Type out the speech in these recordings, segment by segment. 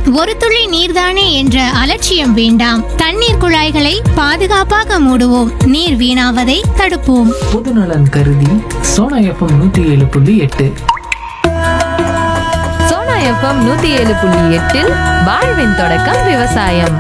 ஒரு துளி நீர்தானே என்ற அலட்சியம் வேண்டாம் தண்ணீர் குழாய்களை பாதுகாப்பாக மூடுவோம் நீர் வீணாவதை தடுப்போம் பொதுநலன் கருதி சோனா எஃப்எம் நூத்தி ஏழு புள்ளி எட்டு சோனா எஃப்எம் நூத்தி ஏழு புள்ளி எட்டில் வாழ்வின் தொடக்கம் விவசாயம்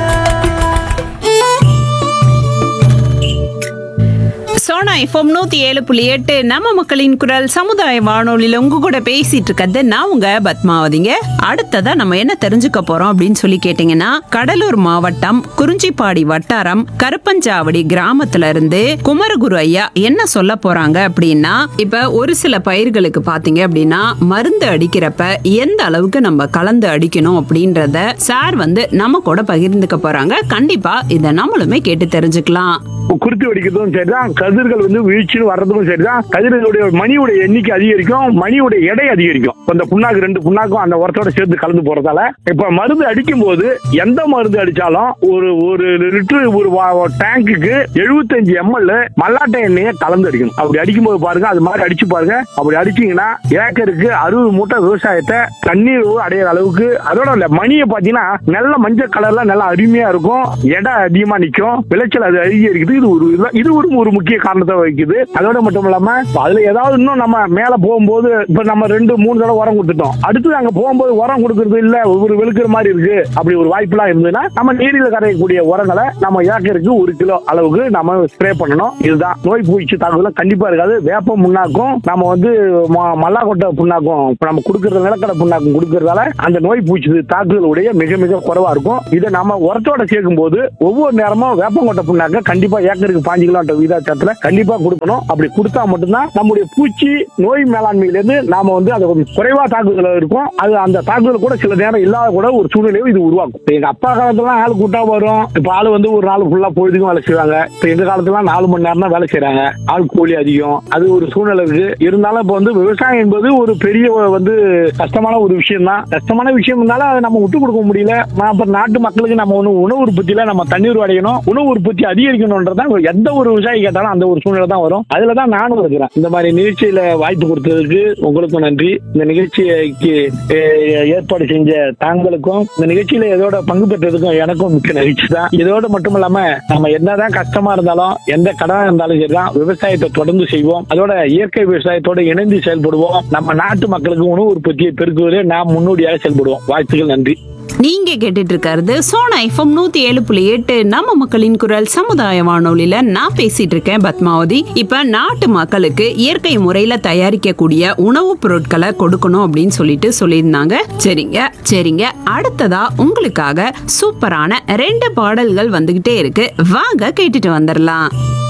சோனா எஃப்எம் நூத்தி ஏழு புள்ளி எட்டு நம்ம மக்களின் குரல் சமுதாய வானொலியில உங்க கூட பேசிட்டு இருக்கிறது நான் உங்க பத்மாவதிங்க அடுத்ததா நம்ம என்ன தெரிஞ்சுக்க போறோம் அப்படின்னு சொல்லி கேட்டீங்கன்னா கடலூர் மாவட்டம் குறிஞ்சிப்பாடி வட்டாரம் கருப்பஞ்சாவடி கிராமத்துல இருந்து குமரகுரு ஐயா என்ன சொல்ல போறாங்க அப்படின்னா இப்ப ஒரு சில பயிர்களுக்கு பாத்தீங்க அப்படின்னா மருந்து அடிக்கிறப்ப எந்த அளவுக்கு நம்ம கலந்து அடிக்கணும் அப்படின்றத சார் வந்து நம்ம கூட பகிர்ந்துக்க போறாங்க கண்டிப்பா இதை நம்மளுமே கேட்டு தெரிஞ்சுக்கலாம் குருத்து வெடிக்கிறதும் சரிதான் கதிர்கள் வந்து வீழ்ச்சின்னு வர்றதும் சரிதான் கதிர்களுடைய மணியுடைய எண்ணிக்கை அதிகரிக்கும் மணியுடைய எடை அதிகரிக்கும் இப்ப இந்த புண்ணாக்கு ரெண்டு புண்ணாக்கும் அந்த உரத்தோட சேர்த்து கலந்து போறதால இப்ப மருந்து அடிக்கும் போது எந்த மருந்து அடிச்சாலும் ஒரு ஒரு லிட்டர் ஒரு வா- டேங்குக்கு 75 எம்எல் மல்லாட்டை எண்ணெயை கலந்து அடிக்கணும் அப்படி அடிக்கும்போது பாருங்க அது மாதிரி அடிச்சு பாருங்க அப்படி அடிச்சீங்கன்னா ஏக்கருக்கு அறுபது மூட்டை விவசாயத்தை தண்ணீர் அடையிற அளவுக்கு அதோட இல்ல மணியை பாத்தீங்கன்னா நல்ல மஞ்சள் கலர்ல நல்லா அருமையா இருக்கும் எடை அதிகமா நிக்கும் விளைச்சல் அது அதிகரிக்குது இது ஒரு இதுதான். இது ஒரு ஒரு முக்கிய காரணத்தை வகிக்குது அதோட மட்டும் இல்லாம இப்ப அதுல ஏதாவது இன்னும் நம்ம மேல போகும்போது இப்ப நம்ம ரெண்டு மூணு தடவை உரம் கொடுத்துட்டோம் அடுத்து அங்க போகும்போது உரம் கொடுக்கறது இல்ல ஒரு வெளுக்கிற மாதிரி இருக்கு அப்படி ஒரு வாய்ப்புலாம் இருந்ததுன்னா நம்ம நீரில் கரையக்கூடிய உரங்களை நம்ம ஏக்கருக்கு ஒரு கிலோ அளவுக்கு நம்ம ஸ்ப்ரே பண்ணணும் இதுதான் நோய் பூச்சி தாக்குதல் கண்டிப்பா இருக்காது வேப்ப முன்னாக்கும் நம்ம வந்து ம- மல்லாக்கொட்டை புண்ணாக்கும் இப்ப நம்ம கொடுக்கறது நிலக்கடை புண்ணாக்கும் கொடுக்கறதால அந்த நோய் பூச்சி தாக்குதலுடைய மிக மிக குறைவா இருக்கும் இதை நம்ம உரத்தோட சேர்க்கும் போது ஒவ்வொரு நேரமும் வேப்பங்கொட்டை புண்ணாக்க கண்டிப்பா ஏக்கருக்கு பாஞ்சு கிலோ விகிதாச்சாரத்துல கண்டிப்பா கொடுக்கணும் அப்படி கொடுத்தா மட்டும்தான் நம்முடைய பூச்சி நோய் மேலாண்மையில இருந்து நாம வந்து அது கொஞ்சம் குறைவா தாக்குதல் இருக்கும் அது அந்த தாக்குதல் கூட சில நேரம் இல்லாத கூட ஒரு சூழ்நிலையை இது உருவாக்கும் இப்ப எங்க அப்பா காலத்துல ஆள் கூட்டா வரும் இப்ப ஆள் வந்து ஒரு நாள் ஃபுல்லா பொழுதுக்கும் வேலை செய்வாங்க இப்ப எங்க காலத்துல நாலு மணி நேரம் தான் வேலை செய்யறாங்க ஆள் கூலி அதிகம் அது ஒரு சூழ்நிலை இருக்கு இருந்தாலும் இப்ப வந்து விவசாயம் என்பது ஒரு பெரிய வந்து கஷ்டமான ஒரு விஷயம் தான் கஷ்டமான விஷயம் இருந்தாலும் அதை நம்ம விட்டு கொடுக்க முடியல நான் இப்ப நாட்டு மக்களுக்கு நம்ம ஒண்ணு உணவு உற்பத்தியில நம்ம தண்ணீர் அடையணும் உணவு உற்பத்தி அதிகரிக்கணும்ன்றதான் எந்த ஒரு விவசாயி கேட்டாலும் அந்த ஒரு சூழ்நிலை தான் வரும் அதுல தான் நானும் இருக்கிறேன் இந்த மாதிரி நிகழ்ச்சியில வாய்ப்பு கொடுத்ததுக்கு உங்களுக்கும் நன்றி இந்த நிகழ்ச்சிக்கு அஹ், ஏற்பாடு செஞ்ச தாங்களுக்கும் இந்த நிகழ்ச்சியில இதோட பங்கு பெற்றதுக்கும் எனக்கும் மிக்க நெகிழ்ச்சி தான் இதோட மட்டும் இல்லாம நம்ம என்னதான் கஷ்டமா இருந்தாலும் எந்த கடனா இருந்தாலும் சரிதான் விவசாயத்தை தொடர்ந்து செய்வோம் அதோட இயற்கை விவசாயத்தோட இணைந்து செயல்படுவோம் நம்ம நாட்டு மக்களுக்கு உணவு உற்பத்தியை பெருக்குவதிலே நாம் முன்னோடியாக செயல்படுவோம் வாழ்த்துக்கள் நன்றி நீங்க கேட்டுட்டு இருக்கிறது சோனா எஃப்எம் நூத்தி ஏழு புள்ளி எட்டு நம்ம மக்களின் குரல் சமுதாய வானொலியில நான் பேசிட்டு இருக்கேன் பத்மாவதி இப்ப நாட்டு மக்களுக்கு இயற்கை முறையில தயாரிக்கக்கூடிய உணவுப் பொருட்களை கொடுக்கணும் அப்படின்னு சொல்லிட்டு சொல்லியிருந்தாங்க சரிங்க சரிங்க அடுத்ததா உங்களுக்காக சூப்பரான ரெண்டு பாடல்கள் வந்துகிட்டே இருக்கு வாங்க கேட்டுட்டு வந்துடலாம்